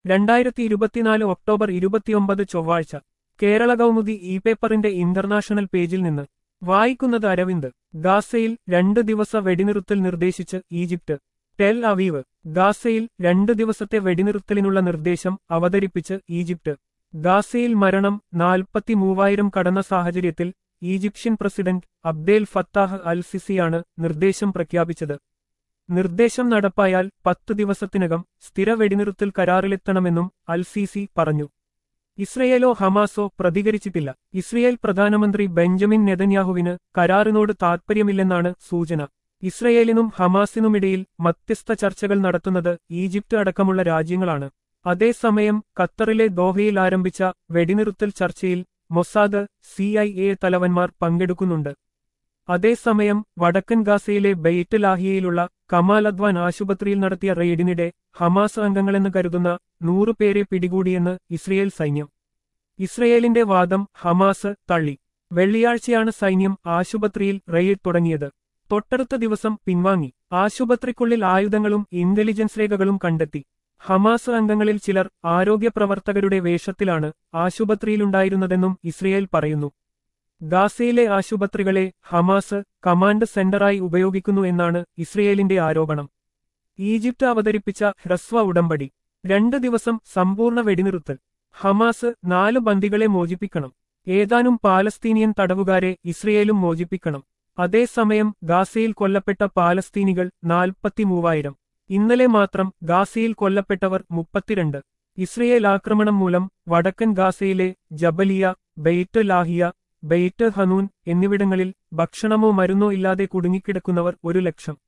രണ്ടായിരത്തി ഇരുപത്തിനാല് ഒക്ടോബർ ഇരുപത്തിയൊമ്പത് ചൊവ്വാഴ്ച കേരള കൗമുദി ഇ പേപ്പറിന്റെ ഇന്റർനാഷണൽ പേജിൽ നിന്ന് വായിക്കുന്നത് അരവിന്ദ് ഗാസയിൽ രണ്ട് ദിവസ വെടിനിറുത്തൽ നിർദ്ദേശിച്ച് ഈജിപ്ത് ടെൽ അവീവ് ഗാസയിൽ രണ്ട് ദിവസത്തെ വെടിനിറുത്തലിനുള്ള നിർദ്ദേശം അവതരിപ്പിച്ച് ഈജിപ്ത് ഗാസയിൽ മരണം നാൽപ്പത്തി മൂവായിരം കടന്ന സാഹചര്യത്തിൽ Egyptian president Abdel Fattah al സിസിയാണ് നിർദ്ദേശം പ്രഖ്യാപിച്ചത് നിർദ്ദേശം നടപ്പായാൽ പത്ത് ദിവസത്തിനകം സ്ഥിര വെടിനിറുത്തൽ കരാറിലെത്തണമെന്നും അൽ സിസി പറഞ്ഞു ഇസ്രയേലോ ഹമാസോ പ്രതികരിച്ചിട്ടില്ല ഇസ്രയേൽ പ്രധാനമന്ത്രി ബെഞ്ചമിൻ നെതന്യാഹുവിന് കരാറിനോട് താൽപ്പര്യമില്ലെന്നാണ് സൂചന ഇസ്രയേലിനും ഹമാസിനുമിടയിൽ മധ്യസ്ഥ ചർച്ചകൾ നടത്തുന്നത് ഈജിപ്ത് അടക്കമുള്ള രാജ്യങ്ങളാണ് അതേസമയം ഖത്തറിലെ ദോഹയിൽ ആരംഭിച്ച വെടിനിറുത്തൽ ചർച്ചയിൽ മൊസാദ് സി ഐ എ തലവന്മാർ പങ്കെടുക്കുന്നുണ്ട് അതേസമയം വടക്കൻ ഗാസയിലെ ബെയ്റ്റ് ലാഹിയയിലുള്ള കമാൽ അദ്വാൻ ആശുപത്രിയിൽ നടത്തിയ റെയ്ഡിനിടെ ഹമാസ് അംഗങ്ങളെന്ന് കരുതുന്ന നൂറുപേരെ പിടികൂടിയെന്ന് ഇസ്രയേൽ സൈന്യം ഇസ്രയേലിന്റെ വാദം ഹമാസ് തള്ളി വെള്ളിയാഴ്ചയാണ് സൈന്യം ആശുപത്രിയിൽ റെയ്ഡ് തുടങ്ങിയത് തൊട്ടടുത്ത ദിവസം പിൻവാങ്ങി ആശുപത്രിക്കുള്ളിൽ ആയുധങ്ങളും ഇന്റലിജൻസ് രേഖകളും കണ്ടെത്തി ഹമാസ് അംഗങ്ങളിൽ ചിലർ ആരോഗ്യപ്രവർത്തകരുടെ വേഷത്തിലാണ് ആശുപത്രിയിലുണ്ടായിരുന്നതെന്നും ഇസ്രയേൽ പറയുന്നു ഗാസയിലെ ആശുപത്രികളെ ഹമാസ് കമാൻഡ് സെന്ററായി ഉപയോഗിക്കുന്നു എന്നാണ് ഇസ്രയേലിന്റെ ആരോപണം ഈജിപ്ത് അവതരിപ്പിച്ച ഹ്രസ്വ ഉടമ്പടി രണ്ട് ദിവസം സമ്പൂർണ്ണ വെടിനിറുത്തൽ ഹമാസ് നാല് ബന്ദികളെ മോചിപ്പിക്കണം ഏതാനും പാലസ്തീനിയൻ തടവുകാരെ ഇസ്രയേലും മോചിപ്പിക്കണം അതേസമയം ഗാസയിൽ കൊല്ലപ്പെട്ട പാലസ്തീനികൾ നാൽപ്പത്തിമൂവായിരം ഇന്നലെ മാത്രം ഗാസയിൽ കൊല്ലപ്പെട്ടവർ മുപ്പത്തിരണ്ട് ഇസ്രയേൽ ആക്രമണം മൂലം വടക്കൻ ഗാസയിലെ Jabalia Beit Lahia Beit Hanoon എന്നിവിടങ്ങളിൽ ഭക്ഷണമോ മരുന്നോ ഇല്ലാതെ കുടുങ്ങിക്കിടക്കുന്നവർ ഒരു ലക്ഷം